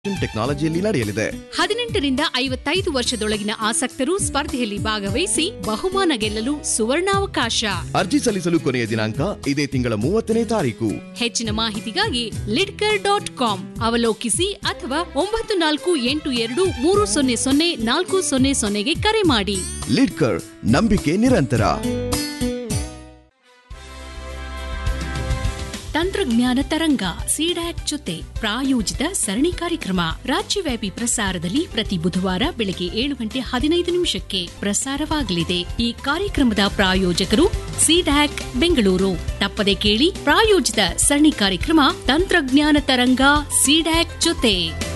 ಟೆಕ್ನಾಲಜಿಯಲ್ಲಿ ನಡೆಯಲಿದೆ ಹದಿನೆಂಟರಿಂದ ಐವತ್ತೈದು ವರ್ಷದೊಳಗಿನ ಆಸಕ್ತರು ಸ್ಪರ್ಧೆಯಲ್ಲಿ ಭಾಗವಹಿಸಿ ಬಹುಮಾನ ಗೆಲ್ಲಲು ಸುವರ್ಣಾವಕಾಶ ಅರ್ಜಿ ಸಲ್ಲಿಸಲು ಕೊನೆಯ ದಿನಾಂಕ ಇದೇ ತಿಂಗಳ ಮೂವತ್ತನೇ ತಾರೀಕು ಹೆಚ್ಚಿನ ಮಾಹಿತಿಗಾಗಿ ಲಿಡ್ಕರ್ ಡಾಟ್ ಕಾಮ್ ಅವಲೋಕಿಸಿ ಅಥವಾ ಒಂಬತ್ತು ನಾಲ್ಕು ಎಂಟು ಎರಡು ಮೂರು ಸೊನ್ನೆ ಸೊನ್ನೆ ನಾಲ್ಕು ಸೊನ್ನೆ ಸೊನ್ನೆಗೆ ಕರೆ ಮಾಡಿ ಲಿಡ್ಕರ್ ನಂಬಿಕೆ ನಿರಂತರ ತಂತ್ರಜ್ಞಾನ ತರಂಗ ಸಿಡ್ಯಾಕ್ ಜೊತೆ ಪ್ರಾಯೋಜಿತ ಸರಣಿ ಕಾರ್ಯಕ್ರಮ ರಾಜ್ಯವ್ಯಾಪಿ ಪ್ರಸಾರದಲ್ಲಿ ಪ್ರತಿ ಬುಧವಾರ ಬೆಳಗ್ಗೆ ಏಳು ಗಂಟೆ ಹದಿನೈದು ನಿಮಿಷಕ್ಕೆ ಪ್ರಸಾರವಾಗಲಿದೆ ಈ ಕಾರ್ಯಕ್ರಮದ ಪ್ರಾಯೋಜಕರು ಸಿಡ್ಯಾಕ್ ಬೆಂಗಳೂರು ತಪ್ಪದೆ ಕೇಳಿ ಪ್ರಾಯೋಜಿತ ಸರಣಿ ಕಾರ್ಯಕ್ರಮ ತಂತ್ರಜ್ಞಾನ ತರಂಗ ಸಿಡ್ಯಾಕ್ ಜೊತೆ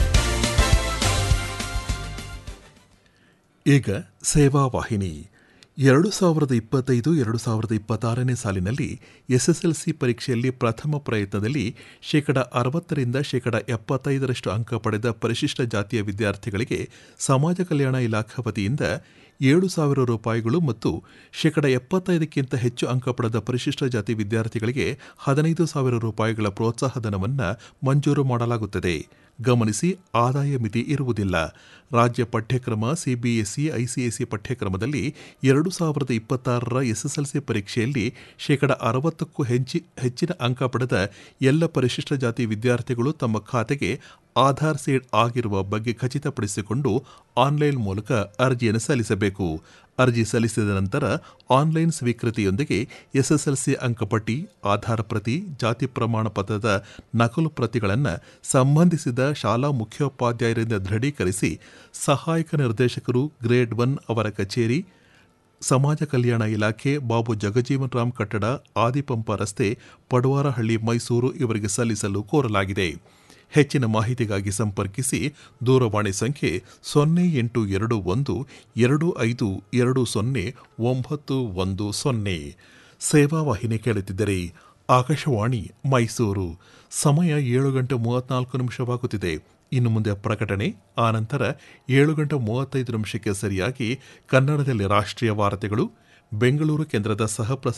ಈಗ ಸೇವಾ ವಾಹಿನಿ ಎರಡು ಸಾವಿರದ ಇಪ್ಪತ್ತೈದು ಎರಡು ಸಾವಿರದ ಇಪ್ಪತ್ತಾರನೇ ಸಾಲಿನಲ್ಲಿ ಎಸ್ಎಸ್ಎಲ್ಸಿ ಪರೀಕ್ಷೆಯಲ್ಲಿ ಪ್ರಥಮ ಪ್ರಯತ್ನದಲ್ಲಿ ಶೇಕಡ ಅರವತ್ತರಿಂದ ಶೇಕಡ ಎಪ್ಪತ್ತೈದರಷ್ಟು ಅಂಕ ಪಡೆದ ಪರಿಶಿಷ್ಟ ಜಾತಿಯ ವಿದ್ಯಾರ್ಥಿಗಳಿಗೆ ಸಮಾಜ ಕಲ್ಯಾಣ ಇಲಾಖಾ ವತಿಯಿಂದ ಏಳು ಸಾವಿರ ರೂಪಾಯಿಗಳು ಮತ್ತು ಶೇಕಡ ಎಪ್ಪತ್ತೈದಕ್ಕಿಂತ ಹೆಚ್ಚು ಅಂಕ ಪಡೆದ ಪರಿಶಿಷ್ಟ ಜಾತಿ ವಿದ್ಯಾರ್ಥಿಗಳಿಗೆ ಹದಿನೈದು ಸಾವಿರ ರೂಪಾಯಿಗಳ ಪ್ರೋತ್ಸಾಹಧನವನ್ನು ಮಂಜೂರು ಮಾಡಲಾಗುತ್ತದೆ ಗಮನಿಸಿ ಆದಾಯ ಮಿತಿ ಇರುವುದಿಲ್ಲ ರಾಜ್ಯ ಪಠ್ಯಕ್ರಮ ಸಿಬಿಎಸ್ಇ ಐಸಿಎಸ್ಇ ಪಠ್ಯಕ್ರಮದಲ್ಲಿ ಎರಡು ಸಾವಿರದ ಇಪ್ಪತ್ತಾರರ ಎಸ್ಎಸ್ಎಲ್ಸಿ ಪರೀಕ್ಷೆಯಲ್ಲಿ ಶೇಕಡ ಅರವತ್ತಕ್ಕೂ ಹೆಚ್ಚಿ ಹೆಚ್ಚಿನ ಅಂಕ ಪಡೆದ ಎಲ್ಲ ಪರಿಶಿಷ್ಟ ಜಾತಿ ವಿದ್ಯಾರ್ಥಿಗಳು ತಮ್ಮ ಖಾತೆಗೆ ಆಧಾರ್ ಸೀಡ್ ಆಗಿರುವ ಬಗ್ಗೆ ಖಚಿತಪಡಿಸಿಕೊಂಡು ಆನ್ಲೈನ್ ಮೂಲಕ ಅರ್ಜಿಯನ್ನು ಸಲ್ಲಿಸಬೇಕು ಅರ್ಜಿ ಸಲ್ಲಿಸಿದ ನಂತರ ಆನ್ಲೈನ್ ಸ್ವೀಕೃತಿಯೊಂದಿಗೆ ಎಸ್ಎಸ್ಎಲ್ಸಿ ಅಂಕಪಟ್ಟಿ ಆಧಾರ್ ಪ್ರತಿ ಜಾತಿ ಪ್ರಮಾಣ ಪತ್ರದ ನಕಲು ಪ್ರತಿಗಳನ್ನು ಸಂಬಂಧಿಸಿದ ಶಾಲಾ ಮುಖ್ಯೋಪಾಧ್ಯಾಯರಿಂದ ದೃಢೀಕರಿಸಿ ಸಹಾಯಕ ನಿರ್ದೇಶಕರು ಗ್ರೇಡ್ ಒನ್ ಅವರ ಕಚೇರಿ ಸಮಾಜ ಕಲ್ಯಾಣ ಇಲಾಖೆ ಬಾಬು ಜಗಜೀವನ್ ರಾಮ್ ಕಟ್ಟಡ ಆದಿಪಂಪ ರಸ್ತೆ ಪಡವಾರಹಳ್ಳಿ ಮೈಸೂರು ಇವರಿಗೆ ಸಲ್ಲಿಸಲು ಕೋರಲಾಗಿದೆ ಹೆಚ್ಚಿನ ಮಾಹಿತಿಗಾಗಿ ಸಂಪರ್ಕಿಸಿ ದೂರವಾಣಿ ಸಂಖ್ಯೆ ಸೊನ್ನೆ ಎಂಟು ಎರಡು ಒಂದು ಎರಡು ಐದು ಎರಡು ಸೊನ್ನೆ ಒಂಬತ್ತು ಒಂದು ಸೊನ್ನೆ ಸೇವಾ ವಾಹಿನಿ ಕೇಳುತ್ತಿದ್ದರೆ ಆಕಾಶವಾಣಿ ಮೈಸೂರು ಸಮಯ ಏಳು ಗಂಟೆ ಮೂವತ್ನಾಲ್ಕು ನಿಮಿಷವಾಗುತ್ತಿದೆ ಇನ್ನು ಮುಂದೆ ಪ್ರಕಟಣೆ ಆನಂತರ ಏಳು ಗಂಟೆ ಮೂವತ್ತೈದು ನಿಮಿಷಕ್ಕೆ ಸರಿಯಾಗಿ ಕನ್ನಡದಲ್ಲಿ ರಾಷ್ಟ್ರೀಯ ವಾರ್ತೆಗಳು ಬೆಂಗಳೂರು ಕೇಂದ್ರದ ಸಹ